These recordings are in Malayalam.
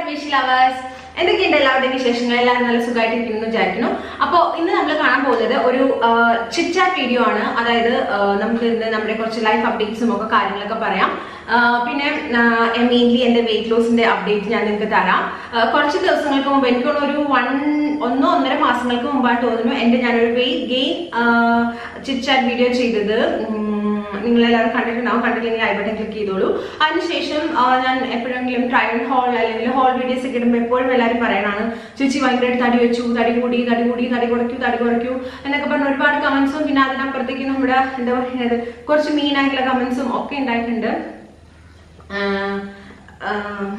ഫിഷ് ലവേഴ്സ് എന്തൊക്കെയുണ്ട് എല്ലാവരുടെയും വിശേഷങ്ങൾ എല്ലാവരും നല്ല സുഖമായിട്ടിരിക്കുന്നു വിചാരിക്കുന്നു അപ്പോൾ ഇന്ന് നമ്മൾ കാണാൻ പോകുന്നത് ഒരു ചിറ്റാറ്റ് വീഡിയോ ആണ് അതായത് ആ, നമുക്ക് ഇന്ന് നമ്മുടെ കുറച്ച് ലൈഫ് അപ്ഡേറ്റ്സും ഒക്കെ കാര്യങ്ങളൊക്കെ പറയാം ആ, പിന്നെ മെയിൻലി എൻ്റെ വെയിറ്റ് ലോസിന്റെ അപ്ഡേറ്റ് ഞാൻ നിങ്ങൾക്ക് തരാം ആ, കുറച്ച് ദിവസങ്ങൾക്ക് മുമ്പ് എനിക്ക് തോന്നുന്നു ഒരു വൺ ഒന്നോ ഒന്നര മാസങ്ങൾക്ക് മുമ്പാണ് തോന്നുന്നു എൻ്റെ ഞാനൊരു വെയിറ്റ് ഗെയിൻ ചിറ്റാറ്റ് വീഡിയോ ചെയ്തത് ഉം, നിങ്ങളെല്ലാവരും കണ്ടിട്ടുണ്ടാവും കണ്ടില്ലെങ്കിൽ ഐ ബട്ടൺ ക്ലിക്ക് ചെയ്തോളൂ അതിനുശേഷം ആ, ഞാൻ എപ്പോഴെങ്കിലും ട്രയൽ ഹോൾ അല്ലെങ്കിൽ ഹോൾ വീഡിയോസ് ഒക്കെ ഇടുമ്പോൾ എപ്പോഴും എല്ലാവരും പറയണതാണ് ചേച്ചി ഭയങ്കരമായിട്ട് തടി വെച്ചു തടി കൂടി തടി കൂടി തടി കുറയ്ക്കൂ തടി കുറയ്ക്കൂ എന്നൊക്കെ പറഞ്ഞ ഒരുപാട് കമന്റ്സും പിന്നെ അതിനപ്പുറത്തേക്ക് നമ്മുടെ എന്താ പറയുന്നത് കുറച്ച് മീൻ ആയിട്ടുള്ള കമന്റ്സും ഒക്കെ ഉണ്ടായിട്ടുണ്ട് ആ, ആ,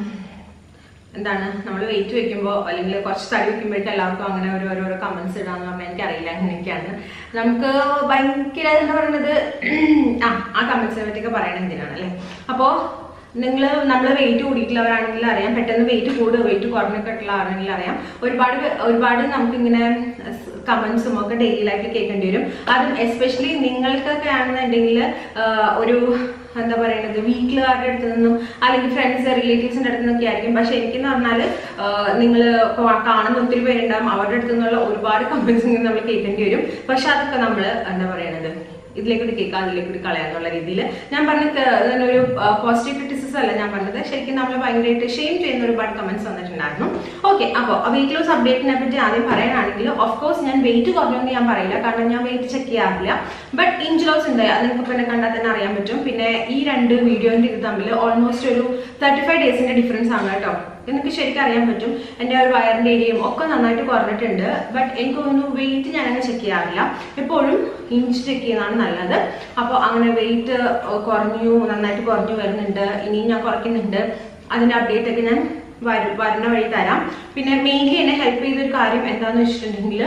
എന്താണ് നമ്മൾ വെയിറ്റ് വെക്കുമ്പോൾ അല്ലെങ്കിൽ കുറച്ച് തടി വെക്കുമ്പോഴേക്കും എല്ലാവർക്കും അങ്ങനെ ഒരു ഓരോരോ കമന്റ്സ് ഇടാന്ന് പറഞ്ഞാൽ എനിക്കറിയില്ല അങ്ങനെയൊക്കെയാണ് നമുക്ക് ഭയങ്കര എന്താ പറയുന്നത് ആ ആ കമന്റ്സിനെ പറ്റിയൊക്കെ പറയണത് എന്തിനാണ് അല്ലേ അപ്പോൾ നിങ്ങൾ നമ്മൾ വെയിറ്റ് കൂടിയിട്ടുള്ളവരാണെങ്കിൽ അറിയാം പെട്ടെന്ന് വെയിറ്റ് കൂടുക വെയിറ്റ് കുറഞ്ഞൊക്കെ ഉള്ളവരാണെങ്കിൽ അറിയാം ഒരുപാട് പേ- ഒരുപാട് നമുക്കിങ്ങനെ കമന്റ്സും ഒക്കെ ഡെയിലി ലൈഫിൽ കേൾക്കേണ്ടി വരും അതും എസ്പെഷ്യലി നിങ്ങൾക്കൊക്കെ ആണെന്നുണ്ടെങ്കിൽ ഒരു എന്താ പറയുന്നത് വീട്ടിലുകാരുടെ അടുത്ത് നിന്നും അല്ലെങ്കിൽ ഫ്രണ്ട്സ് റിലേറ്റീവ്സിന്റെ അടുത്ത് നിന്നൊക്കെ ആയിരിക്കും പക്ഷെ എനിക്കെന്ന് പറഞ്ഞാൽ നിങ്ങൾ കാണുന്ന ഒത്തിരി പേരുണ്ടാവും അവരുടെ അടുത്ത് നിന്നുള്ള ഒരുപാട് കമന്റ്സ് നമ്മൾ കേൾക്കേണ്ടി വരും പക്ഷെ അതൊക്കെ നമ്മൾ എന്താ പറയണത് ഇതിലേക്കൂടി കേൾക്കാം അതിലേക്കൂടി കളയാന്നുള്ള രീതിയിൽ ഞാൻ പറഞ്ഞത് ഒരു പോസിറ്റീവ് ക്രിറ്റിസിസം അല്ല ഞാൻ പറഞ്ഞത് ശരിക്കും നമ്മൾ ഭയങ്കരമായിട്ട് ഷെയിം ചെയ്യുന്ന ഒരുപാട് കമന്റ്സ് വന്നിട്ടുണ്ടായിരുന്നു ഓക്കെ അപ്പോൾ വെയിറ്റ് ലോസ് അപ്ഡേറ്റിനെ പറ്റി ആദ്യം പറയാനാണെങ്കിൽ ഓഫ് കോഴ്സ് ഞാൻ വെയിറ്റ് കുറഞ്ഞെന്ന് ഞാൻ പറയില്ല കാരണം ഞാൻ വെയിറ്റ് ചെക്ക് ചെയ്യാറില്ല ബട്ട് ഇഞ്ച് ലോസ് ഉണ്ട് അത് നിങ്ങൾക്ക് പിന്നെ കണ്ടാൽ തന്നെ അറിയാൻ പറ്റും പിന്നെ ഈ രണ്ട് വീഡിയോന്റെ ഇത് തമ്മിൽ ഓൾമോസ്റ്റ് ഒരു തേർട്ടി ഫൈവ് ഡേയ്സിന്റെ ഡിഫറൻസ് ആണ് കേട്ടോ എനിക്ക് ശരിക്കും അറിയാൻ പറ്റും എൻ്റെ ഒരു വയറിൻ്റെ ഏരിയയും ഒക്കെ നന്നായിട്ട് കുറഞ്ഞിട്ടുണ്ട് ബട്ട് എനിക്ക് തോന്നുന്നു വെയിറ്റ് ഞാൻ അങ്ങനെ ചെക്ക് ചെയ്യാറില്ല എപ്പോഴും ഇഞ്ച് ചെക്ക് ചെയ്യുന്നതാണ് നല്ലത് അപ്പോൾ അങ്ങനെ വെയിറ്റ് കുറഞ്ഞു നന്നായിട്ട് കുറഞ്ഞു വരുന്നുണ്ട് ഇനിയും ഞാൻ കുറയ്ക്കുന്നുണ്ട് അതിൻ്റെ അപ്ഡേറ്റ് ഒക്കെ ഞാൻ വരും വരുന്ന വഴി തരാം പിന്നെ മെയിൻലി എന്നെ ഹെൽപ്പ് ചെയ്തൊരു കാര്യം എന്താണെന്ന് വെച്ചിട്ടുണ്ടെങ്കിൽ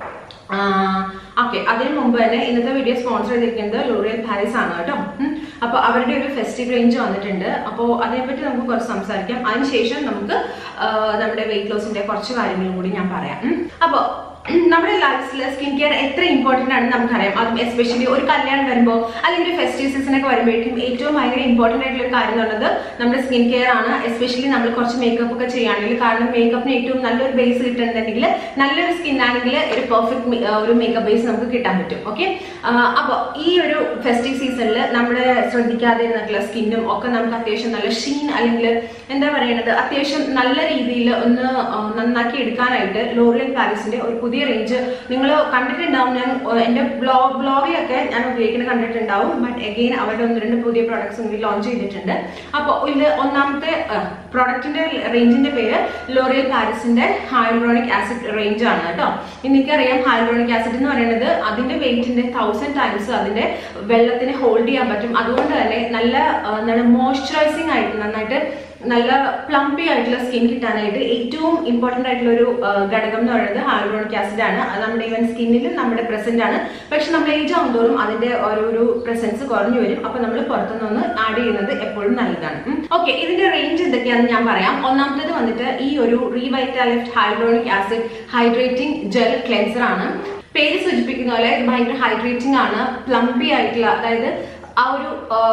ഓക്കെ അതിന് മുമ്പ് തന്നെ ഇന്നത്തെ വീഡിയോ സ്പോൺസർ ചെയ്തിരിക്കുന്നത് ലോറിയൽ പാരീസ് ആണ് കേട്ടോ ഉം. അപ്പോൾ അവരുടെ ഒരു ഫെസ്റ്റീവ് റേഞ്ച് വന്നിട്ടുണ്ട് അപ്പോൾ അതിനെപ്പറ്റി നമുക്ക് കുറച്ച് സംസാരിക്കാം അതിനുശേഷം നമുക്ക് ആ, നമ്മുടെ വെയിറ്റ് ലോസിന്റെ കുറച്ച് കാര്യങ്ങളും കൂടി ഞാൻ പറയാം ഉം. അപ്പോൾ നമ്മുടെ ലൈഫിൽ സ്കിൻ കെയർ എത്ര ഇമ്പോർട്ടന്റ് ആണെന്ന് നമുക്കറിയാം അതും എസ്പെഷ്യലി ഒരു കല്യാണം വരുമ്പോൾ അല്ലെങ്കിൽ ഫെസ്റ്റീവ് സീസൺ ഒക്കെ വരുമ്പോഴേക്കും ഏറ്റവും ഭയങ്കര ഇമ്പോർട്ടന്റ് ആയിട്ടുള്ള ഒരു കാര്യം എന്നുള്ളത് നമ്മുടെ സ്കിൻ കെയർ ആണ് എസ്പെഷ്യലി നമ്മൾ കുറച്ച് മേക്കപ്പ് ഒക്കെ ചെയ്യുകയാണെങ്കിൽ കാരണം മേക്കപ്പിന് ഏറ്റവും നല്ലൊരു ബേസ് കിട്ടുന്നുണ്ടെങ്കിൽ നല്ലൊരു സ്കിൻ ആണെങ്കിൽ ഒരു പെർഫെക്റ്റ് ഒരു മേക്കപ്പ് ബേസ് നമുക്ക് കിട്ടാൻ പറ്റും ഓക്കെ അപ്പോൾ ഈ ഒരു ഫെസ്റ്റീവ് സീസണിൽ നമ്മുടെ ശ്രദ്ധിക്കാതെ ഇരുന്നിട്ടുള്ള സ്കിന്നും ഒക്കെ നമുക്ക് അത്യാവശ്യം നല്ല ഷീൻ അല്ലെങ്കിൽ എന്താ പറയുന്നത് അത്യാവശ്യം നല്ല രീതിയിൽ ഒന്ന് ആ, നന്നാക്കി എടുക്കാനായിട്ട് ലോറിയൽ പാരീസിന്റെ ഒരു പുതിയ റേഞ്ച് നിങ്ങൾ കണ്ടിട്ടുണ്ടാവും ഞാൻ ആ, എൻ്റെ ബ്ലോഗ് ബ്ലോഗിലൊക്കെ ഞാൻ ഉപയോഗിക്കുന്നത് കണ്ടിട്ടുണ്ടാവും ബട്ട് എഗെയിൻ അവരുടെ ഒന്ന് രണ്ട് പുതിയ പ്രോഡക്ട്സ് കൂടി ലോഞ്ച് ചെയ്തിട്ടുണ്ട് അപ്പോൾ ഇത് ഒന്നാമത്തെ പ്രോഡക്റ്റിന്റെ റേഞ്ചിന്റെ പേര് ലോറിയൽ പാരീസിന്റെ ഹൈഡ്രോണിക് ആസിഡ് റേഞ്ച് ആണ് കേട്ടോ എനിക്കറിയാം ഹൈഡ്രോണിക് ആസിഡ് എന്ന് പറയുന്നത് അതിന്റെ വെയിറ്റിന്റെ തൗസൻഡ് ടൈംസ് അതിന്റെ വെള്ളത്തിനെ ഹോൾഡ് ചെയ്യാൻ പറ്റും അതുകൊണ്ട് തന്നെ നല്ല ആ, എന്താണ് മോയ്സ്ചറൈസിങ് ആയിട്ട് നന്നായിട്ട് നല്ല പ്ലംപി ആയിട്ടുള്ള സ്കിൻ കിട്ടാനായിട്ട് ഏറ്റവും ഇമ്പോർട്ടന്റ് ആയിട്ടുള്ള ഒരു ആ, ഘടകം എന്ന് പറയുന്നത് ഹൈഡ്രോണിക് ആസിഡ് ആണ് അത് നമ്മുടെ ഈവൻ സ്കിന്നിലും നമ്മുടെ പ്രസന്റ് ആണ് പക്ഷെ നമ്മൾ ഏജ് ആകുമ്പോഴും അതിന്റെ ഒരു ഒരു പ്രസൻസ് കുറഞ്ഞു വരും അപ്പൊ നമ്മൾ പുറത്തുനിന്ന് ആഡ് ചെയ്യുന്നത് എപ്പോഴും നല്ലതാണ് ഓക്കെ ഇതിന്റെ റേഞ്ച് എന്തൊക്കെയാണെന്ന് ഞാൻ പറയാം ഒന്നാമത്തേത് വന്നിട്ട് ഈ ഒരു Revitalift hyaluronic acid hydrating gel cleanser ആണ് പേര് സൂചിപ്പിക്കുന്ന പോലെ ഇത് ഭയങ്കര ഹൈഡ്രേറ്റിംഗ് ആണ് പ്ലംപി ആയിട്ടുള്ള അതായത് ആ ഒരു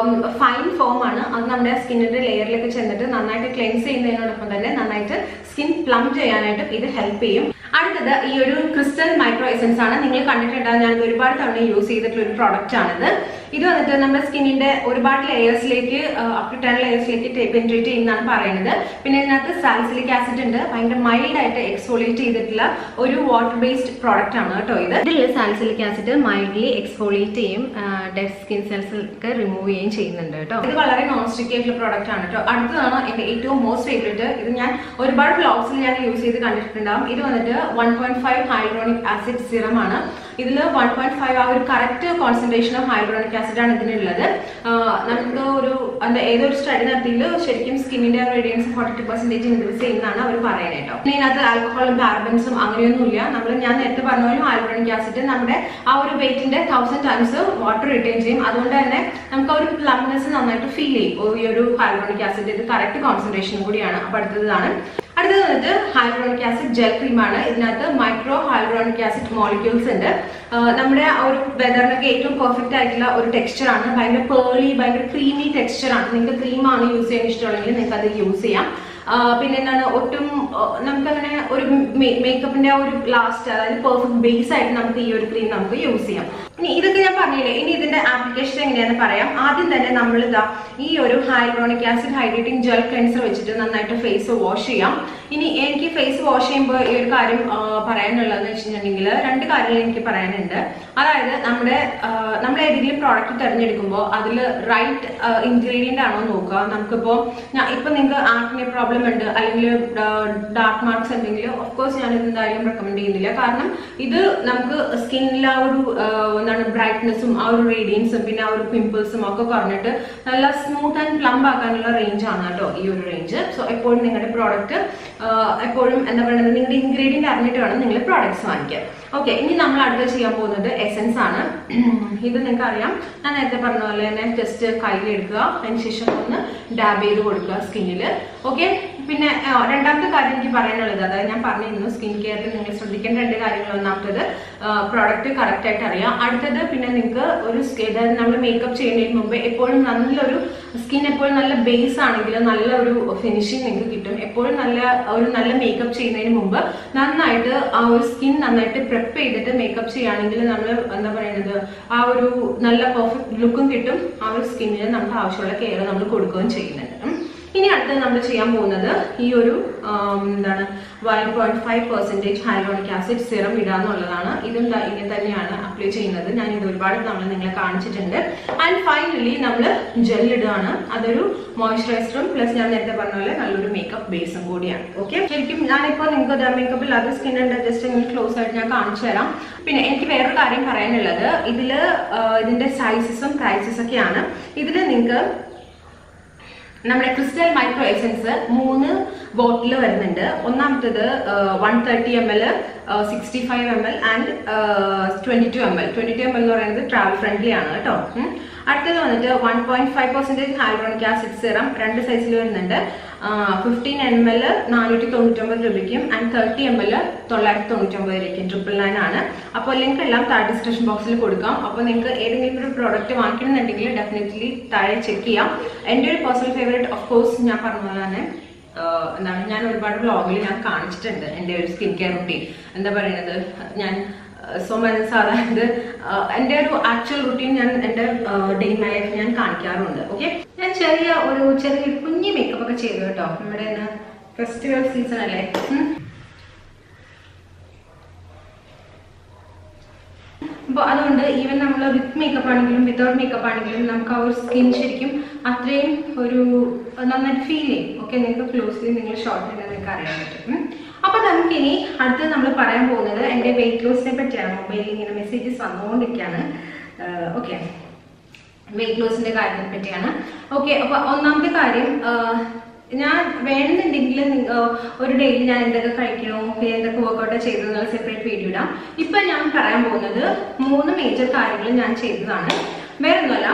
ഫൈൻ ഫോം ആണ് അത് നമ്മുടെ സ്കിന്നിന്റെ ലെയറിലേക്ക് ചെന്നിട്ട് നന്നായിട്ട് ക്ലെൻസ് ചെയ്യുന്നതിനോടൊപ്പം തന്നെ നന്നായിട്ട് സ്കിൻ പ്ലം ചെയ്യാനായിട്ട് ഇത് ഹെൽപ്പ് ചെയ്യും അടുത്തത് ഈ ഒരു ക്രിസ്റ്റൽ മൈക്രോ എസൻസ് ആണ് നിങ്ങൾ കണ്ടിട്ടുണ്ടാകും ഞാൻ ഇത് ഒരുപാട് തവണ യൂസ് ചെയ്തിട്ടുള്ള ഒരു പ്രോഡക്റ്റ് ആണിത് ഇത് വന്നിട്ട് നമ്മുടെ സ്കിന്നിന്റെ ഒരുപാട് ലെയേഴ്സിലേക്ക് അപ് ടു ടെൻ ലെയേഴ്സിലേക്ക് പെൻട്രേറ്റ് ചെയ്യുന്നതാണ് പറയുന്നത് പിന്നെ ഇതിനകത്ത് സാലിസിലിക് ആസിഡ് ഉണ്ട് ഭയങ്കര മൈൽഡ് ആയിട്ട് എക്സ്ഫോളിയേറ്റ് ചെയ്തിട്ടുള്ള ഒരു വാട്ടർ ബേസ്ഡ് പ്രോഡക്റ്റ് ആണ് കേട്ടോ ഇത് ഇതിൽ സാലിസിലിക് ആസിഡ് മൈൽഡ്ലി എക്സ്ഫോളിയേറ്റ് ചെയ്യും ഡെഡ് സ്കിൻ സെൽസ് ഒക്കെ റിമൂവ് ചെയ്യുകയും ചെയ്യുന്നുണ്ട് കേട്ടോ ഇത് വളരെ നോൺ സ്റ്റിക് ആയിട്ടുള്ള പ്രോഡക്റ്റ് ആണ് കേട്ടോ അടുത്തതാണ് എന്റെ ഏറ്റവും മോസ്റ്റ് ഫേവറേറ്റ് ഇത് ഞാൻ ഒരുപാട് ബ്ലോഗ്സിൽ ഞാൻ യൂസ് ചെയ്ത് കണ്ടിട്ടുണ്ടാവും ഇത് വന്നിട്ട് one point five hyaluronic acid serum ആണ് ഇതിൽ വൺ പോയിന്റ് ഫൈവ് ആ ഒരു correct concentration of hyaluronic acid ആണ് ഇതിനുള്ളത് ആഹ് നമുക്ക് ഒരു എന്താ ഏതൊരു സ്റ്റഡി നടത്തിയിൽ ശരിക്കും സ്കിന്നിന്റെ radiance forty two percentage increase ചെയ്യുന്നതാണ് അവർ പറയുന്നത് കേട്ടോ പിന്നെ ഇതിനകത്ത് ആൽക്കഹോളും പാരബൻസും അങ്ങനെയൊന്നുമില്ല നമ്മൾ ഞാൻ നേരത്തെ പറഞ്ഞ പോലെ ഹൈഡ്രോണിക് ആസിഡ് നമ്മുടെ ആ ഒരു വെയിറ്റിന്റെ തൗസൻഡ് ടൈംസ് വാട്ടർ റിട്ടേൺ ചെയ്യും അതുകൊണ്ട് തന്നെ നമുക്ക് ആ ഒരു പ്ലംനെസ് നന്നായിട്ട് ഫീൽ ചെയ്യും ഈ ഒരു ഹൈഡ്രോണിക് ആസിഡ് ഇത് കറക്റ്റ് കോൺസെൻട്രേഷൻ കൂടിയാണ് അപ്പൊ അടുത്തതാണ് അടുത്തത് വന്നിട്ട് ഹൈഡ്രോണിക് ആസിഡ് ജെൽ ക്രീമാണ് ഇതിനകത്ത് മൈക്രോ ഹൈഡ്രോണിക് ആസിഡ് മോളിക്യൂൾസ് ഉണ്ട് ആ, നമ്മുടെ ആ ഒരു വെതറിനൊക്കെ ഏറ്റവും പെർഫെക്റ്റ് ആയിട്ടുള്ള ഒരു ടെക്സ്ചർ ആണ് ഭയങ്കര പേളി ഭയങ്കര ക്രീമി ടെക്സ്ചർ ആണ് നിങ്ങൾക്ക് ക്രീമാണ് യൂസ് ചെയ്യാൻ ഇഷ്ടമുള്ളെങ്കിൽ നിങ്ങൾക്ക് അത് യൂസ് ചെയ്യാം പിന്നെ എന്താണ് ഒട്ടും ആ, നമുക്കങ്ങനെ ഒരു മേക്കപ്പിന്റെ ആ ഒരു ലാസ്റ്റ് അതായത് പെർഫെക്റ്റ് ബേസ് ആയിട്ട് നമുക്ക് ഈ ഒരു ക്രീം നമുക്ക് യൂസ് ചെയ്യാം ഇനി ഇതൊക്കെ ഞാൻ പറഞ്ഞില്ലേ ഇനി ഇതിന്റെ ആപ്ലിക്കേഷൻ എങ്ങനെയാണെന്ന് പറയാം ആദ്യം തന്നെ നമ്മൾ ഇതാ ഈ ഒരു hyaluronic acid hydrating gel cleanser വെച്ചിട്ട് നന്നായിട്ട് ഫേസ് വാഷ് ചെയ്യാം ഇനി എനിക്ക് ഫേസ് വാഷ് ചെയ്യുമ്പോൾ ഈ ഒരു കാര്യം ആ, പറയാനുള്ളതെന്ന് വെച്ചിട്ടുണ്ടെങ്കിൽ രണ്ട് കാര്യങ്ങൾ എനിക്ക് പറയാനുണ്ട് അതായത് നമ്മുടെ ആ, നമ്മൾ ഏതെങ്കിലും പ്രോഡക്റ്റ് തിരഞ്ഞെടുക്കുമ്പോൾ അതിൽ റൈറ്റ് ഇൻഗ്രീഡിയന്റ് ആണോ നോക്കുക നമുക്കിപ്പോൾ ഞാൻ ഇപ്പൊ നിങ്ങൾക്ക് ആക്നെ പ്രോബ്ലം ഉണ്ട് അല്ലെങ്കിൽ ഡാർക്ക് മാർക്സ് ഉണ്ടെങ്കിൽ ഓഫ് കോഴ്സ് ഞാൻ ഇത് എന്തായാലും റെക്കമെൻഡ് ചെയ്യുന്നില്ല കാരണം ഇത് നമുക്ക് സ്കിന്നിൽ ആ ഒരു ആ, എന്താണ് ബ്രൈറ്റ്നെസ്സും ആ ഒരു റേഡിയൻസും പിന്നെ ആ ഒരു പിമ്പിൾസും ഒക്കെ കുറഞ്ഞിട്ട് നല്ല സ്മൂത്ത് ആൻഡ് പ്ലംബ് ആക്കാനുള്ള റേഞ്ച് ആണ് കേട്ടോ ഈ ഒരു റേഞ്ച് സോ എപ്പോഴും നിങ്ങളുടെ പ്രോഡക്റ്റ് എപ്പോഴും എന്താ പറയുന്നത് നിങ്ങളുടെ ഇൻഗ്രീഡിയന്റ് അറിഞ്ഞിട്ട് വേണം നിങ്ങൾ പ്രോഡക്ട്സ് വാങ്ങിക്കാൻ ഓക്കെ ഇനി നമ്മൾ അടുത്ത ചെയ്യാൻ പോകുന്നത് എസൻസ് ആണ് ഇത് നിങ്ങൾക്ക് അറിയാം ഞാൻ നേരത്തെ പറഞ്ഞ പോലെ തന്നെ ജസ്റ്റ് കയ്യിൽ എടുക്കുക അതിന് ശേഷം ഒന്ന് ഡാബ് ചെയ്ത് കൊടുക്കുക സ്കിന്നിൽ ഓക്കെ പിന്നെ ആ, രണ്ടാമത്തെ കാര്യം എനിക്ക് പറയാനുള്ളത് അതായത് ഞാൻ പറഞ്ഞിരുന്നു സ്കിൻ കെയറിൽ നിങ്ങൾ ശ്രദ്ധിക്കേണ്ട രണ്ട് കാര്യങ്ങൾ ഒന്നാമത്തത് പ്രോഡക്റ്റ് കറക്റ്റ് ആയിട്ട് അറിയാം അടുത്തത് പിന്നെ നിങ്ങൾക്ക് ഒരു skin- അതായത് നമ്മൾ മേക്കപ്പ് ചെയ്യുന്നതിന് മുമ്പ് എപ്പോഴും നല്ലൊരു സ്കിൻ എപ്പോഴും നല്ല ബേസ് ആണെങ്കിൽ നല്ല ഒരു ഫിനിഷിങ് നിങ്ങൾക്ക് കിട്ടും എപ്പോഴും നല്ല ഒരു നല്ല മേക്കപ്പ് ചെയ്യുന്നതിന് മുമ്പ് നന്നായിട്ട് ആ ഒരു സ്കിൻ നന്നായിട്ട് പ്രെപ്പ് ചെയ്തിട്ട് മേക്കപ്പ് ചെയ്യുകയാണെങ്കിൽ നമ്മൾ എന്താ പറയുന്നത് ആ ഒരു നല്ല പെർഫെക്റ്റ് ലുക്കും കിട്ടും ആ ഒരു സ്കിന്നിന് നമുക്ക് ആവശ്യമുള്ള കെയർ നമ്മൾ കൊടുക്കുകയും ചെയ്യുന്നുണ്ട് ഉം. ഇനി അടുത്തത് നമ്മൾ ചെയ്യാൻ പോകുന്നത് ഈ ഒരു ആം, എന്താണ് one point five percentage hyaluronic acid serum ഇടുക എന്നുള്ളതാണ് ഇതും ദാ ഇങ്ങനെ തന്നെയാണ് അപ്ലൈ ചെയ്യുന്നത് ഞാൻ ഇത് ഒരുപാട് നമ്മൾ നിങ്ങളെ കാണിച്ചിട്ടുണ്ട് ആൻഡ് ഫൈനലി നമ്മൾ ജെൽ ഇടുകയാണ് അതൊരു മോയ്സ്ചറൈസറും പ്ലസ് ഞാൻ നേരത്തെ പറഞ്ഞ പോലെ നല്ലൊരു മേക്കപ്പ് ബേസും കൂടിയാണ് ഓക്കെ ശരിക്കും ഞാനിപ്പോൾ നിങ്ങൾക്ക് മേക്കപ്പ് ഇല്ലാത്ത സ്കിൻ ഉണ്ട് ജസ്റ്റ് ഇങ്ങനെ ക്ലോസ് ആയിട്ട് ഞാൻ കാണിച്ചു തരാം പിന്നെ എനിക്ക് വേറൊരു കാര്യം പറയാനുള്ളത് ഇതിൽ ഇതിന്റെ സൈസസും പ്രൈസസ് ഒക്കെയാണ് ഇതിൽ നിങ്ങൾക്ക് നമ്മുടെ ക്രിസ്റ്റൽ മൈക്രോ എസൻസ് മൂന്ന് ബോട്ടിൽ വരുന്നുണ്ട് ഒന്നാമത്തത് one thirty M L sixty five M L and twenty two M L twenty two M L എന്ന് പറയുന്നത് ട്രാവൽ ഫ്രണ്ട്ലി ആണ് കേട്ടോ ഉം. അടുത്തത് വന്നിട്ട് one point five percentage hyaluronic acid serum രണ്ട് സൈസിൽ വരുന്നുണ്ട് ഫിഫ്റ്റീൻ എം എൽ നാനൂറ്റി തൊണ്ണൂറ്റൊമ്പത് രൂപയ്ക്കും ആൻഡ് തേർട്ടി എം എൽ തൊള്ളായിരത്തി തൊണ്ണൂറ്റൊമ്പത് രൂപയ്ക്കും ട്രിപ്പിൾ നയൻ ആണ് അപ്പോൾ ലിങ്ക് എല്ലാം താഴെ ഡിസ്ക്രിപ്ഷൻ ബോക്സിൽ കൊടുക്കാം അപ്പോൾ നിങ്ങൾക്ക് ഏതെങ്കിലും ഒരു പ്രോഡക്റ്റ് വാങ്ങിക്കണമെന്നുണ്ടെങ്കിൽ ഡെഫിനറ്റ്ലി താഴെ ചെക്ക് ചെയ്യാം എൻ്റെ ഒരു പേഴ്സണൽ ഫേവറേറ്റ് ഓഫ് കോഴ്സ് ഞാൻ പറഞ്ഞ പോലെ തന്നെ ആഹ് എന്താണ് ഞാൻ ഒരുപാട് വ്ളോഗിൽ ഞാൻ കാണിച്ചിട്ടുണ്ട് എൻ്റെ ഒരു സ്കിൻ കെയർ റുട്ടീൻ എന്താ പറയുന്നത് ഞാൻ സോ സാധാരണ എൻ്റെ ഒരു ആക്ച്വൽ റുട്ടീൻ ഞാൻ എൻ്റെ ഡേ മൈ ലൈഫ് ഞാൻ കാണിക്കാറുണ്ട് ഓക്കെ ഞാൻ ചെറിയ ഒരു ചെറിയ കുഞ്ഞി മേക്കപ്പ് ഒക്കെ ചെയ്തു കേട്ടോ നമ്മുടെ ഫെസ്റ്റിവൽ സീസൺ അല്ലേ ഉം. അപ്പോൾ അതുകൊണ്ട് ഈവൻ നമ്മൾ വിത്ത് മേക്കപ്പ് ആണെങ്കിലും വിത്തൗട്ട് മേക്കപ്പ് ആണെങ്കിലും നമുക്ക് ആ ഒരു സ്കിൻ ശരിക്കും അത്രയും ഒരു നന്നായിട്ട് ഫീൽ ചെയ്യും ഓക്കെ നിങ്ങൾക്ക് ക്ലോസ്ലി നിങ്ങൾ ഷോർട്ട് ചെയ്താൽ നിങ്ങൾക്ക് അറിയാൻ പറ്റും ഉം. അപ്പോൾ നമുക്കിനി അടുത്ത് നമ്മൾ പറയാൻ പോകുന്നത് എൻ്റെ വെയിറ്റ് ലോസിനെ പറ്റിയാണ് മൊബൈലിൽ ഇങ്ങനെ മെസ്സേജസ് വന്നുകൊണ്ടിരിക്കുകയാണ് ഓക്കെ വെയിറ്റ് ലോസിന്റെ കാര്യത്തെ പറ്റിയാണ് ഓക്കെ അപ്പൊ ഒന്നാമത്തെ കാര്യം ആഹ്, ഞാൻ വേണമെന്നുണ്ടെങ്കിൽ നിങ്ങ- ആഹ്, ഒരു ഡെയിലി ഞാൻ എന്തൊക്കെ കഴിക്കണോ പിന്നെ എന്തൊക്കെ വർക്കൗട്ട് ചെയ്തെന്നുള്ള സെപ്പറേറ്റ് വീഡിയോ ഇടാം ഇപ്പൊ ഞാൻ പറയാൻ പോകുന്നത് മൂന്ന് മേജർ കാര്യങ്ങൾ ഞാൻ ചെയ്തതാണ് വേറെ ഒന്നുമല്ല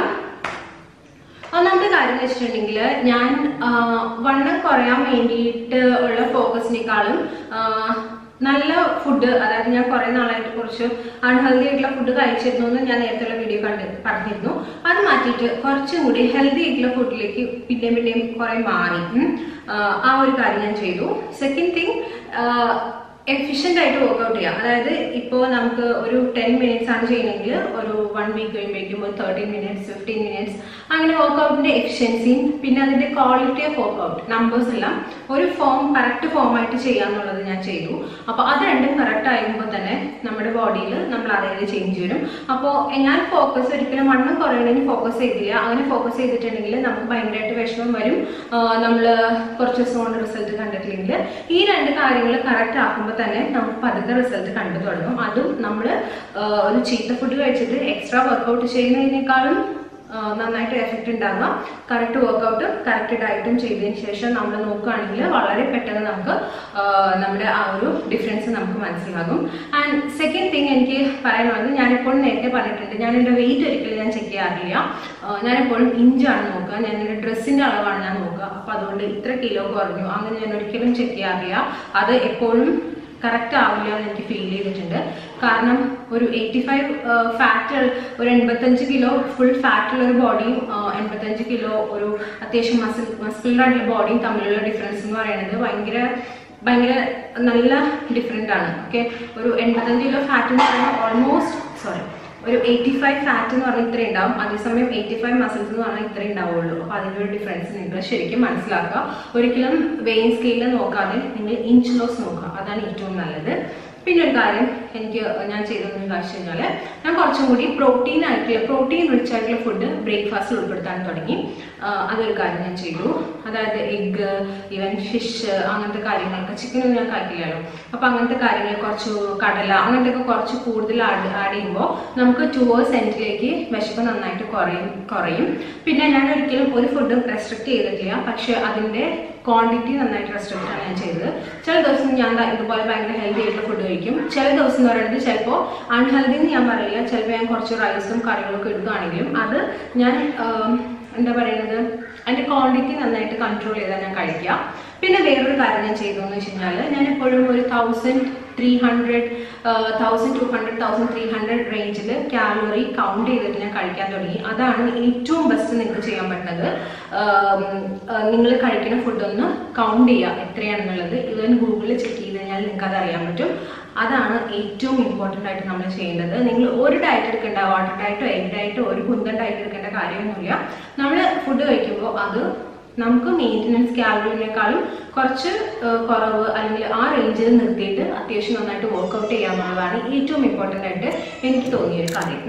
ഒന്നാമത്തെ കാര്യം എന്ന് വെച്ചിട്ടുണ്ടെങ്കിൽ ഞാൻ ആ, വണ്ണം കുറയാൻ വേണ്ടിയിട്ട് ഉള്ള ഫോക്കസിനേക്കാളും ആ, നല്ല ഫുഡ് അതായത് ഞാൻ കുറെ നാളായിട്ട് കുറച്ച് അൺഹെൽത്തി ആയിട്ടുള്ള ഫുഡ് കഴിച്ചിരുന്നു എന്ന് ഞാൻ നേരത്തെ വീഡിയോ കണ്ട് പറഞ്ഞിരുന്നു അത് മാറ്റിയിട്ട് കുറച്ചും കൂടി ഹെൽത്തി ആയിട്ടുള്ള ഫുഡിലേക്ക് പിന്നെയും പിന്നെയും കുറെ മാറി ഉം. ആ, ആ ഒരു കാര്യം ഞാൻ ചെയ്തു സെക്കൻഡ് തിങ് എഫിഷ്യൻ്റ് ആയിട്ട് വർക്ക്ഔട്ട് ചെയ്യാം അതായത് ഇപ്പോൾ നമുക്ക് ഒരു ടെൻ മിനിറ്റ്സ് ആണ് ചെയ്യണമെങ്കിൽ ഒരു വൺ വീക്ക് കഴിയുമ്പോഴേക്കും ഒരു തേർട്ടീൻ മിനിറ്റ്സ് ഫിഫ്റ്റീൻ മിനിറ്റ്സ് അങ്ങനെ വർക്ക്ഔട്ടിന്റെ എഫിഷ്യൻസിയും പിന്നെ അതിന്റെ ക്വാളിറ്റി ഓഫ് വർക്ക്ഔട്ട് നമ്പേഴ്സ് എല്ലാം ഒരു ഫോം കറക്റ്റ് ഫോം ആയിട്ട് ചെയ്യാന്നുള്ളത് ഞാൻ ചെയ്തു അപ്പോൾ അത് രണ്ടും കറക്റ്റ് ആകുമ്പോൾ തന്നെ നമ്മുടെ ബോഡിയിൽ നമ്മൾ അതേ ചേഞ്ച് വരും അപ്പോൾ ഞാൻ ഫോക്കസ് ഒരിക്കലും വണ്ണം കുറയണതിന് ഫോക്കസ് ചെയ്തില്ല അങ്ങനെ ഫോക്കസ് ചെയ്തിട്ടുണ്ടെങ്കിൽ നമുക്ക് ഭയങ്കരമായിട്ട് വിഷമം വരും നമ്മൾ കുറച്ച് ദിവസം കൊണ്ട് റിസൾട്ട് കണ്ടിട്ടില്ലെങ്കിൽ ഈ രണ്ട് കാര്യങ്ങൾ കറക്റ്റ് ആക്കുമ്പോൾ തന്നെ നമുക്ക് പതുക്കെ റിസൾട്ട് കണ്ടു തുടങ്ങും അതും നമ്മൾ ഒരു ചീത്ത ഫുഡ് കഴിച്ചിട്ട് എക്സ്ട്രാ വർക്കൗട്ട് ചെയ്യുന്നതിനേക്കാളും ആ, നന്നായിട്ട് എഫക്റ്റ് ഉണ്ടാകുക കറക്റ്റ് വർക്കൗട്ടും കറക്റ്റ് ഡയറ്റും ചെയ്തതിന് ശേഷം നമ്മൾ നോക്കുകയാണെങ്കിൽ വളരെ പെട്ടെന്ന് നമുക്ക് ആ, നമ്മുടെ ആ ഒരു ഡിഫറൻസ് നമുക്ക് മനസ്സിലാകും ആൻഡ് സെക്കൻഡ് തിങ് എനിക്ക് പറയാനുള്ളത് ഞാനെപ്പോഴും നേരത്തെ പറഞ്ഞിട്ടുണ്ട് ഞാൻ എൻ്റെ വെയിറ്റ് ഒരിക്കലും ഞാൻ ചെക്ക് ചെയ്യാറില്ല ആ, ഞാനെപ്പോഴും ഇഞ്ചാണ് നോക്കുക ഞാൻ എൻ്റെ ഡ്രസ്സിൻ്റെ അളവാണ് ഞാൻ നോക്കുക അപ്പോൾ അതുകൊണ്ട് ഇത്ര കിലോ കുറഞ്ഞു അങ്ങനെ ഞാൻ ഒരിക്കലും ചെക്ക് ചെയ്യാറില്ല അത് എപ്പോഴും കറക്റ്റ് ആവില്ല എന്ന് എനിക്ക് ഫീൽ ചെയ്തിട്ടുണ്ട് കാരണം ഒരു എയ്റ്റി ഫൈവ് ഫാറ്റ് ഒരു എൺപത്തഞ്ച് കിലോ ഫുൾ ഫാറ്റുള്ള ഒരു ബോഡിയും എൺപത്തഞ്ച് കിലോ ഒരു അത്യാവശ്യം മസിൽ മസ്കുലർ ആയിട്ടുള്ള ബോഡിയും തമ്മിലുള്ള ഡിഫറൻസ് എന്ന് പറയുന്നത് ഭയങ്കര ഭയങ്കര നല്ല ഡിഫറെൻ്റ് ആണ് ഓക്കെ ഒരു എൺപത്തഞ്ച് കിലോ ഫാറ്റ് എന്ന് പറയുന്നത് ഓൾമോസ്റ്റ് സോറി ഒരു എയ്റ്റി ഫൈവ് ഫാറ്റ് എന്ന് പറഞ്ഞാൽ ഇത്രയും ഉണ്ടാവും അതേസമയം എയ്റ്റി ഫൈവ് മസിൽസ് എന്ന് പറഞ്ഞാൽ ഇത്രയും ഉണ്ടാവുള്ളൂ അപ്പോൾ അതിൻ്റെ ഒരു ഡിഫറൻസ് നിങ്ങൾ ശരിക്കും മനസ്സിലാക്കുക ഒരിക്കലും വെയിൻ സ്കെയിലിൽ നോക്കാതെ നിങ്ങൾ ഇഞ്ച് ലോസ് നോക്കുക അതാണ് ഏറ്റവും നല്ലത് പിന്നെ ഒരു കാര്യം എനിക്ക് ഞാൻ ചെയ്തതെന്ന് കാണിച്ചു കഴിഞ്ഞാൽ ഞാൻ കുറച്ചും കൂടി പ്രോട്ടീൻ ആയിട്ടുള്ള പ്രോട്ടീൻ റിച്ച് ആയിട്ടുള്ള ഫുഡ് ബ്രേക്ക്ഫാസ്റ്റിൽ ഉൾപ്പെടുത്താൻ തുടങ്ങി ആ, അതൊരു കാര്യം ഞാൻ ചെയ്തു അതായത് എഗ്ഗ് ഈവൻ ഫിഷ് അങ്ങനത്തെ കാര്യങ്ങളൊക്കെ ചിക്കനൊന്നും ഞാൻ കഴിക്കില്ലല്ലോ അപ്പോൾ അങ്ങനത്തെ കാര്യങ്ങൾ കുറച്ച് കടല അങ്ങനത്തെ ഒക്കെ കുറച്ച് കൂടുതൽ ആഡ് ആഡ് ചെയ്യുമ്പോൾ നമുക്ക് ടുവേഴ്സ് എൻഡിലേക്ക് വിശപ്പ് നന്നായിട്ട് കുറയും കുറയും പിന്നെ ഞാൻ ഒരിക്കലും ഒരു ഫുഡും റെസ്ട്രിക്ട് ചെയ്തിട്ടില്ല പക്ഷേ അതിൻ്റെ ക്വാണ്ടിറ്റി നന്നായിട്ട് റെസ്ട്രിക്റ്റ് ആണ് ഞാൻ ചെയ്തത് ചില ദിവസം ഞാൻ ദാ ഇതുപോലെ ഭയങ്കര ഹെൽത്തി ആയിട്ടുള്ള ഫുഡ് കഴിക്കും ചില ദിവസം എന്ന് പറയുന്നത് ചിലപ്പോൾ അൺഹെൽത്തി എന്ന് ഞാൻ പറയില്ല ചിലപ്പോൾ ഞാൻ കുറച്ച് റൈസും കറികളൊക്കെ എടുക്കുകയാണെങ്കിലും അത് ഞാൻ ആം, എന്താ പറയുന്നത് അതിൻ്റെ ക്വാണ്ടിറ്റി നന്നായിട്ട് കൺട്രോൾ ചെയ്താൽ ഞാൻ കഴിക്കുക പിന്നെ വേറൊരു കാര്യം ഞാൻ ചെയ്തതെന്ന് വെച്ച് കഴിഞ്ഞാൽ ഞാൻ എപ്പോഴും ഒരു thousand three hundred thousand two hundred thousand three hundred റേഞ്ചിൽ കാലറി കൗണ്ട് ചെയ്തിട്ട് ഞാൻ കഴിക്കാൻ തുടങ്ങി അതാണ് ഏറ്റവും ബെസ്റ്റ് നിങ്ങൾക്ക് ചെയ്യാൻ പറ്റുന്നത് നിങ്ങൾ കഴിക്കുന്ന ഫുഡ് ഒന്ന് കൗണ്ട് ചെയ്യുക എത്രയാണെന്നുള്ളത് ഇവൻ ഗൂഗിളിൽ ചെക്ക് ചെയ്ത് കഴിഞ്ഞാൽ നിങ്ങൾക്ക് അത് അറിയാൻ പറ്റും അതാണ് ഏറ്റവും ഇമ്പോർട്ടൻ്റ് ആയിട്ട് നമ്മൾ ചെയ്യേണ്ടത് നിങ്ങൾ ഒരു ഡയറ്റ് എടുക്കേണ്ട വാട്ടർ ഡയറ്റോ എഗ് ഡയറ്റോ ഒരു കുന്തൻ ഡയറ്റ് എടുക്കേണ്ട കാര്യമൊന്നുമില്ല നമ്മൾ ഫുഡ് കഴിക്കുമ്പോൾ അത് നമുക്ക് മെയിൻ്റനൻസ് കാലറിനേക്കാളും കുറച്ച് ആ, കുറവ് അല്ലെങ്കിൽ ആ റേഞ്ചിൽ നിർത്തിയിട്ട് അത്യാവശ്യം നന്നായിട്ട് വർക്കൗട്ട് ചെയ്യാമെന്നുള്ളതാണ് ഏറ്റവും ഇമ്പോർട്ടൻ്റ് ആയിട്ട് എനിക്ക് തോന്നിയ ഒരു കാര്യം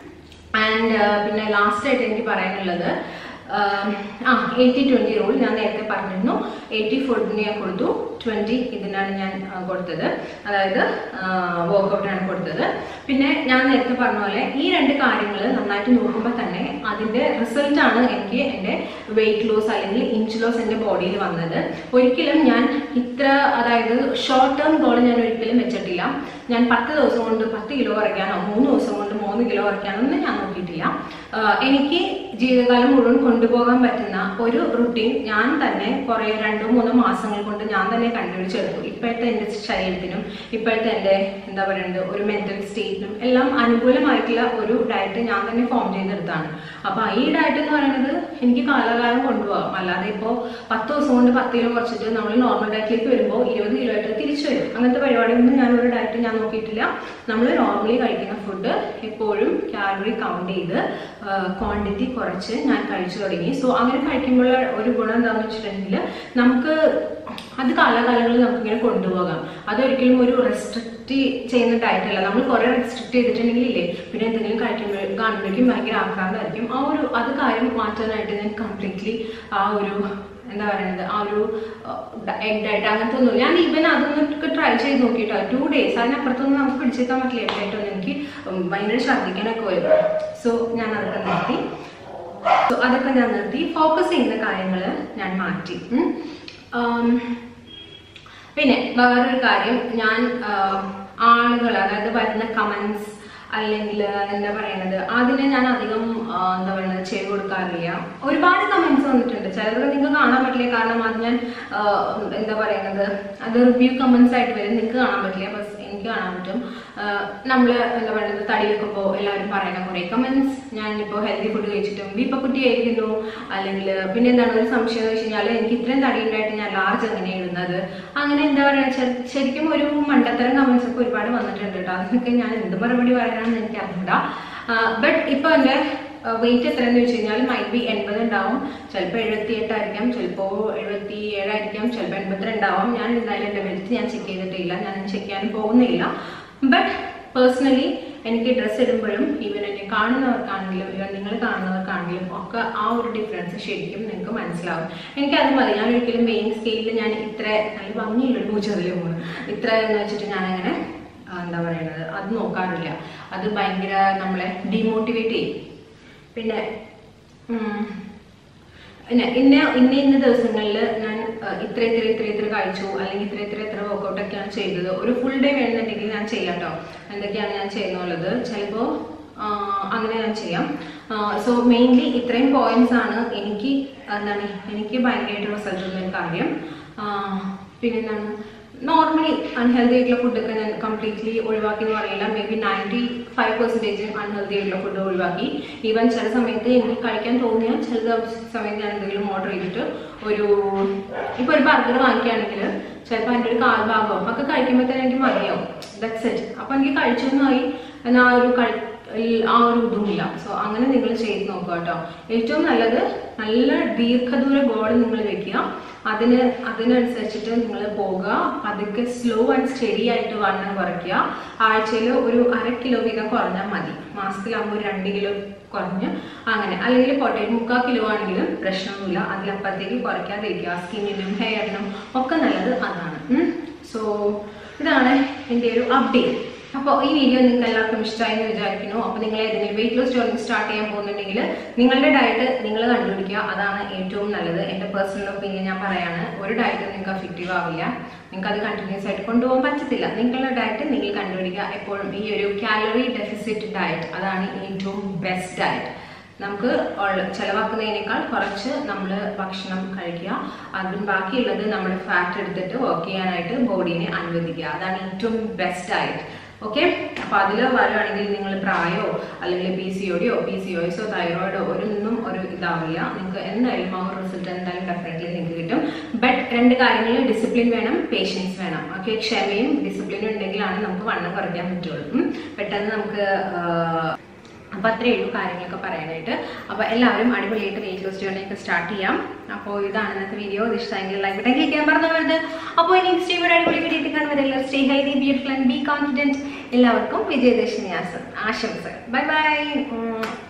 ആൻഡ് പിന്നെ ലാസ്റ്റ് ആയിട്ട് എനിക്ക് പറയാനുള്ളത് ആം, ആ എയ്റ്റി ട്വൻറ്റി റൂൾ ഞാൻ നേരത്തെ പറഞ്ഞിരുന്നു എയ്റ്റി ഫുഡിന് ഞാൻ കൊടുത്തു ട്വൻറ്റി ഇതിനാണ് ഞാൻ ആ, കൊടുത്തത് അതായത് വർക്കൗട്ടിനാണ് കൊടുത്തത് പിന്നെ ഞാൻ നേരത്തെ പറഞ്ഞ പോലെ ഈ രണ്ട് കാര്യങ്ങൾ നന്നായിട്ട് നോക്കുമ്പോൾ തന്നെ അതിൻ്റെ റിസൾട്ടാണ് എനിക്ക് എൻ്റെ വെയിറ്റ് ലോസ് അല്ലെങ്കിൽ ഇഞ്ച് ലോസ് എൻ്റെ ബോഡിയിൽ വന്നത് ഒരിക്കലും ഞാൻ ഇത്ര അതായത് ഷോർട്ട് ടേം ഗോൾ ഞാൻ ഒരിക്കലും വെച്ചിട്ടില്ല ഞാൻ പത്ത് ദിവസം കൊണ്ട് പത്ത് കിലോ കുറയ്ക്കാനോ മൂന്ന് ദിവസം കൊണ്ട് മൂന്ന് കിലോ കുറയ്ക്കാനോ ഒന്നും ഞാൻ നോക്കിയിട്ടില്ല ആഹ് എനിക്ക് ജീവിതകാലം മുഴുവൻ കൊണ്ടുപോകാൻ പറ്റുന്ന ഒരു റുട്ടീൻ ഞാൻ തന്നെ കുറേ രണ്ടോ മൂന്നോ മാസങ്ങൾ കൊണ്ട് ഞാൻ തന്നെ കണ്ടുപിടിച്ചെടുത്തു ഇപ്പോഴത്തെ എൻ്റെ ശരീരത്തിനും ഇപ്പോഴത്തെ എൻ്റെ എന്താ പറയുന്നത് ഒരു മെന്റൽ സ്റ്റേറ്റിനും എല്ലാം അനുകൂലമായിട്ടുള്ള ഒരു ഡയറ്റ് ഞാൻ തന്നെ ഫോം ചെയ്തെടുത്താണ് അപ്പോൾ ഈ ഡയറ്റ് എന്ന് പറയുന്നത് എനിക്ക് കാലകാലം കൊണ്ടുപോകാം അല്ലാതെ ഇപ്പോൾ പത്ത് ദിവസം കൊണ്ട് പത്ത് കിലോ കുറച്ചിട്ട് നമ്മൾ നോർമൽ ഡയറ്റിലേക്ക് വരുമ്പോൾ ഇരുപത് കിലോ ആയിട്ട് തിരിച്ചു വരും അങ്ങനത്തെ പരിപാടിയൊന്നും ഞാൻ ഒരു ഡയറ്റ് ഞാൻ നോക്കിയിട്ടില്ല നമ്മൾ നോർമലി കഴിക്കുന്ന ഫുഡ് എപ്പോഴും കാലറി കൗണ്ട് ചെയ്ത് ക്വാണ്ടിറ്റി കുറച്ച് ഞാൻ കഴിച്ചു തുടങ്ങി സോ അങ്ങനെ കഴിക്കുമ്പോൾ ഒരു ഗുണം എന്താണെന്ന് വെച്ചിട്ടുണ്ടെങ്കിൽ നമുക്ക് അത് കാലാകാലങ്ങളിൽ നമുക്കിങ്ങനെ കൊണ്ടുപോകാം അതൊരിക്കലും ഒരു റെസ്ട്രിക്റ്റ് ചെയ്യുന്ന ഡയറ്റ് അല്ല നമ്മൾ കുറേ റെസ്ട്രിക്റ്റ് ചെയ്തിട്ടുണ്ടെങ്കിൽ ഇല്ലേ പിന്നെ എന്തെങ്കിലും കഴിക്കുമ്പോൾ കാണുമ്പോഴേക്കും ഭയങ്കര ആക്രാന്തമായിരിക്കും ആ ഒരു അത് കാര്യം മാറ്റാനായിട്ട് ഞാൻ കംപ്ലീറ്റ്ലി ആ ഒരു എന്താ പറയുന്നത് ആ ഒരു എഗ് ഡയറ്റ് അങ്ങനത്തെ ഒന്നും ഞാൻ ഈവൻ അതൊന്നൊക്കെ ട്രൈ ചെയ്ത് നോക്കിയിട്ടോ ടു ഡേയ്സ് അതിനപ്പുറത്തൊന്നും നമുക്ക് പിടിച്ചേക്കാൻ പറ്റില്ല എഗ് ഡയറ്റ് ഒന്നും എനിക്ക് ഉം, ഭയങ്കര ഛർദ്ദിക്കാനൊക്കെ വരും സോ ഞാൻ അതൊക്കെ നിർത്തി സോ അതൊക്കെ ഞാൻ നിർത്തി ഫോക്കസ് ചെയ്യുന്ന കാര്യങ്ങൾ ഞാൻ മാറ്റി ഉം. ആം, പിന്നെ വേറൊരു കാര്യം ഞാൻ ആളുകൾ അതായത് വരുന്ന കമൻസ് അല്ലെങ്കിൽ എന്താ പറയുന്നത് അതിനെ ഞാൻ അധികം ആ, എന്താ പറയുന്നത് ചെയ്ത് കൊടുക്കാറില്ല ഒരുപാട് കമൻസ് വന്നിട്ടുണ്ട് ചിലത് നിങ്ങൾക്ക് കാണാൻ പറ്റില്ല കാരണം അത് ഞാൻ ആ, എന്താ പറയുന്നത് അത് റിവ്യൂ കമൻസ് ആയിട്ട് വരും നിങ്ങൾക്ക് കാണാൻ പറ്റില്ല ബസ് എനിക്ക് കാണാൻ പറ്റും നമ്മൾ എന്താ പറയുന്നത് തടി വെക്കുമ്പോൾ എല്ലാവരും പറയുന്ന കുറേ കമൻസ് ഞാൻ ഇപ്പോൾ ഹെൽത്തി ഫുഡ് കഴിച്ചിട്ടും വീപ്പക്കുട്ടി ആയിരിക്കുന്നു അല്ലെങ്കിൽ പിന്നെ എന്താണ് ഒരു സംശയം എന്ന് വെച്ച് കഴിഞ്ഞാൽ എനിക്ക് ഇത്രയും തടി ഉണ്ടായിട്ട് ഞാൻ ലാർജ് എങ്ങനെ ഇടുന്നത് അങ്ങനെ എന്താ പറയുക ശ- ശരിക്കും ഒരു മണ്ടത്തരം കമൻസ് ഒക്കെ ഒരുപാട് വന്നിട്ടുണ്ട് കേട്ടോ അതിനൊക്കെ ഞാൻ എന്ത് മറുപടി പറയാനാണെന്ന് എനിക്ക് അറിഞ്ഞൂടാ ബട്ട് ഇപ്പോൾ എൻ്റെ വെയിറ്റ് എത്രയെന്ന് വെച്ച് കഴിഞ്ഞാൽ മൈറ്റ് ബി എൺപത് ഉണ്ടാവും ചിലപ്പോൾ എഴുപത്തി എട്ടായിരിക്കാം ചിലപ്പോൾ എഴുപത്തി ഏഴായിരിക്കാം ചിലപ്പോൾ എൺപത്തിരണ്ടാവും ഞാൻ എന്തായാലും എൻ്റെ വെയിറ്റ് ഞാൻ ചെക്ക് ചെയ്തിട്ടില്ല ഞാൻ ചെക്ക് ചെയ്യാൻ പോകുന്നില്ല ബട്ട് പേഴ്സണലി എനിക്ക് ഡ്രസ്സ് ഇടുമ്പോഴും ഈവൻ എന്നെ കാണുന്നവർക്കാണെങ്കിലും ഈവൻ നിങ്ങൾ കാണുന്നവർക്കാണെങ്കിലും ഒക്കെ ആ ഒരു ഡിഫറൻസ് ശരിക്കും നിങ്ങൾക്ക് മനസ്സിലാവും എനിക്കത് മതി ഞാൻ ഒരിക്കലും മെയിൻ സ്കെയിലിൽ ഞാൻ ഇത്ര നല്ല ഭംഗിയുള്ളൊരു പൂച്ചതിൽ പോകുന്നു ഇത്ര എന്ന് വെച്ചിട്ട് ഞാനങ്ങനെ ആ, എന്താ പറയുന്നത് അത് നോക്കാറില്ല അത് ഭയങ്കര നമ്മളെ ഡിമോട്ടിവേറ്റ് ചെയ്യും പിന്നെ ഉം, പിന്നെ ഇന്ന ഇന്ന ഇന്ന ദിവസങ്ങളിൽ ഞാൻ ആ, ഇത്ര ഇത്ര ഇത്ര ഇത്ര കഴിച്ചു അല്ലെങ്കിൽ ഇത്ര ഇത്ര ഇത്ര വർക്കൗട്ട് ഒക്കെയാണ് ചെയ്തത് ഒരു ഫുൾ ഡേ വേണമെന്നുണ്ടെങ്കിൽ ഞാൻ ചെയ്യാം കേട്ടോ എന്തൊക്കെയാണ് ഞാൻ ചെയ്യുന്നുള്ളത് ചിലപ്പോൾ അങ്ങനെ ഞാൻ ചെയ്യാം സോ മെയിൻലി ഇത്രയും പോയിന്റ്സ് ആണ് എനിക്ക് എന്താണ് എനിക്ക് ഭയങ്കരമായിട്ട് റിസൾട്ട് ഉള്ള ഒരു കാര്യം ആ, പിന്നെന്താണ് നോർമലി അൺഹെൽത്തി ആയിട്ടുള്ള ഫുഡൊക്കെ ഞാൻ കംപ്ലീറ്റ്ലി ഒഴിവാക്കി എന്ന് പറയില്ല maybe ninety five percentage unhealthy ആയിട്ടുള്ള ഫുഡ് ഒഴിവാക്കി ഈവൻ ചില സമയത്ത് എനിക്ക് കഴിക്കാൻ തോന്നിയാൽ ചില ദിവസ- സമയത്ത് ഞാൻ എന്തെങ്കിലും ഓർഡർ ചെയ്തിട്ട് ഒരു ഇപ്പോൾ ഒരു ബർഗർ വാങ്ങിക്കുകയാണെങ്കിൽ ചിലപ്പോൾ അതിൻ്റെ ഒരു കാൽ ഭാഗം ഒക്കെ കഴിക്കുമ്പോഴത്തേനും എനിക്ക് മതിയാവും ദറ്റ്സ് ഇറ്റ് അപ്പോൾ എനിക്ക് കഴിച്ചൊന്നായി എന്നാൽ ആ ഒരു കഴി ഈ- ആ ഒരു ഇതുമില്ല സോ അങ്ങനെ നിങ്ങൾ ചെയ്ത് നോക്കുക കേട്ടോ ഏറ്റവും നല്ലത് നല്ല ദീർഘദൂര ഗോൾ നിങ്ങൾ വെക്കുക അതിന് അതിനനുസരിച്ചിട്ട് നിങ്ങൾ പോകുക പതുക്കെ സ്ലോ ആൻഡ് സ്റ്റഡി ആയിട്ട് വണ്ണം കുറയ്ക്കുക ആഴ്ചയിൽ ഒരു അര കിലോ വീതം കുറഞ്ഞാൽ മതി മാസത്തിലാകുമ്പോൾ ഒരു രണ്ട് കിലോ കുറഞ്ഞ് അങ്ങനെ അല്ലെങ്കിൽ പോട്ടെ ഒരു മുക്കാൽ കിലോ ആണെങ്കിലും പ്രശ്നമൊന്നുമില്ല അതിലപ്പുറത്തേക്ക് കുറയ്ക്കാതിരിക്കുക സ്കിന്നിനും ഹെയറിനും ഒക്കെ നല്ലത് അതാണ് സോ ഇതാണ് എൻ്റെ ഒരു അപ്ഡേറ്റ് അപ്പോൾ ഈ വീഡിയോ നിങ്ങൾക്ക് എല്ലാവർക്കും ഇഷ്ടമായി എന്ന് വിചാരിക്കുന്നു അപ്പോൾ നിങ്ങൾ ഏതെങ്കിലും വെയിറ്റ് ലോസ് ജേർണി സ്റ്റാർട്ട് ചെയ്യാൻ പോകുന്നുണ്ടെങ്കിൽ നിങ്ങളുടെ ഡയറ്റ് നിങ്ങൾ കണ്ടുപിടിക്കുക അതാണ് ഏറ്റവും നല്ലത് എൻ്റെ പേഴ്സണൽ ഒപ്പീനിയൻ ഞാൻ പറയാണ് ഒരു ഡയറ്റ് നിങ്ങൾക്ക് എഫക്റ്റീവ് ആവില്ല നിങ്ങൾക്ക് അത് കണ്ടിന്യൂസ് ആയിട്ട് കൊണ്ടുപോകാൻ പറ്റത്തില്ല നിങ്ങളുടെ ഡയറ്റ് നിങ്ങൾ കണ്ടുപിടിക്കുക എപ്പോഴും ഈ ഒരു കാലറി ഡെഫിസിറ്റ് ഡയറ്റ് അതാണ് ഏറ്റവും ബെസ്റ്റ് ഡയറ്റ് നമുക്ക് ഉള്ള ചിലവാക്കുന്നതിനേക്കാൾ കുറച്ച് നമ്മൾ ഭക്ഷണം കഴിക്കുക അതും ബാക്കിയുള്ളത് നമ്മൾ ഫാറ്റ് എടുത്തിട്ട് വർക്ക് ചെയ്യാനായിട്ട് ബോഡീനെ അനുവദിക്കുക അതാണ് ഏറ്റവും ബെസ്റ്റ് ഡയറ്റ് ഓക്കെ അപ്പൊ അതിൽ വരുവാണെങ്കിൽ നിങ്ങൾ പ്രായോ അല്ലെങ്കിൽ പി സി ഒടിയോ പി സി ഒയ്സോ തൈറോയിഡോ ഒരൊന്നും ഒരു ഇതാവില്ല നിങ്ങൾക്ക് എന്തായാലും ആ ഒരു റിസൾട്ട് എന്തായാലും ഡെഫിനറ്റ്ലി നിങ്ങൾക്ക് കിട്ടും ബട്ട് രണ്ട് കാര്യങ്ങൾ ഡിസിപ്ലിൻ വേണം പേഷ്യൻസ് വേണം ഓക്കെ ക്ഷമയും ഡിസിപ്ലിനും ഉണ്ടെങ്കിലാണ് നമുക്ക് വണ്ണം കുറയ്ക്കാൻ പറ്റുള്ളൂ ഉം. പെട്ടെന്ന് നമുക്ക് ആ, അപ്പൊ അത്രയേ ഉള്ളൂ കാര്യങ്ങളൊക്കെ പറയാനായിട്ട് അപ്പൊ എല്ലാവരും അടിപൊളിയായിട്ട് വെയിറ്റ് ലോസ് ജേർണിയൊക്കെ സ്റ്റാർട്ട് ചെയ്യാം അപ്പോൾ ഇതാണ് ഇന്നത്തെ വീഡിയോ ഇത് ഇഷ്ടമെങ്കിൽ ലൈക്ക് ബട്ടൺ ക്ലിക്ക് ചെയ്യാൻ പറഞ്ഞു വരുന്നത് അപ്പോൾ ഇനി നെക്സ്റ്റ് ടൈം ഒരു അടിപൊളി വീഡിയോ കാണുമ്പോൾ stay healthy beautiful and be confident എല്ലാവർക്കും വിജയദശമി ആശംസകൾ ബൈ ബൈ